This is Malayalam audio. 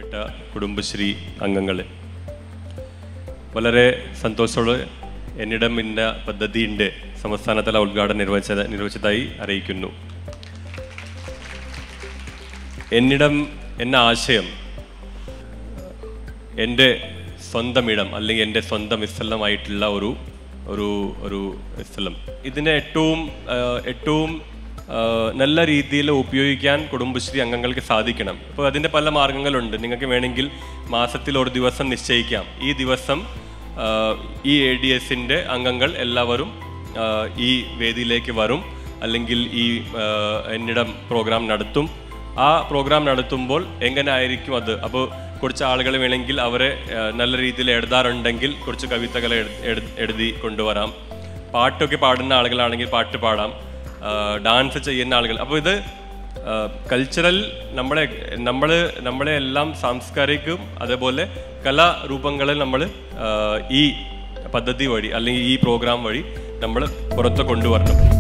പ്രിയപ്പെട്ട കുടുംബശ്രീ അംഗങ്ങളെ വളരെ സന്തോഷത്തോടെ എന്നിടം ഇന്ന പദ്ധതിയുടെ സംസ്ഥാനതല ഉദ്ഘാടനം നിർവഹിച്ചത് നിർവഹിച്ചതായി അറിയിക്കുന്നു എന്നിടം എന്ന ആശയം എൻ്റെ സ്വന്തം ഇടം അല്ലെങ്കിൽ എൻ്റെ സ്വന്തം സ്ഥലമായിട്ടുള്ള ഒരു ഒരു ഒരു സ്ഥലം ഇതിനെ ഏറ്റവും ആ, ഏറ്റവും ആ, നല്ല രീതിയിൽ ഉപയോഗിക്കാൻ കുടുംബശ്രീ അംഗങ്ങൾക്ക് സാധിക്കണം അപ്പോൾ അതിൻ്റെ പല മാർഗങ്ങളുണ്ട് നിങ്ങൾക്ക് വേണമെങ്കിൽ മാസത്തിൽ ഒരു ദിവസം നിശ്ചയിക്കാം ഈ ദിവസം ആ, ഈ എ ഡി എസിൻ്റെ അംഗങ്ങൾ എല്ലാവരും ആ, ഈ വേദിയിലേക്ക് വരും അല്ലെങ്കിൽ ഈ ആ, എന്നിടം പ്രോഗ്രാം നടത്തും ആ പ്രോഗ്രാം നടത്തുമ്പോൾ എങ്ങനെ ആയിരിക്കും അത് അപ്പോൾ കുറച്ച് ആളുകൾ വേണമെങ്കിൽ അവരെ ആ, നല്ല രീതിയിൽ എഴുതാറുണ്ടെങ്കിൽ കുറച്ച് കവിതകൾ എഴു- എഴു- എഴുതി കൊണ്ടുവരാം പാട്ടൊക്കെ പാടുന്ന ആളുകളാണെങ്കിൽ പാട്ട് പാടാം ആ, ഡാൻസ് ചെയ്യുന്ന ആളുകൾ അപ്പോൾ ഇത് കൾച്ചറൽ നമ്മളെ നമ്മൾ നമ്മളെ എല്ലാം സാംസ്കാരികവും അതേപോലെ കലാരൂപങ്ങളെ നമ്മൾ ഈ പദ്ധതി വഴി അല്ലെങ്കിൽ ഈ പ്രോഗ്രാം വഴി നമ്മൾ പുറത്ത് കൊണ്ടുവരണം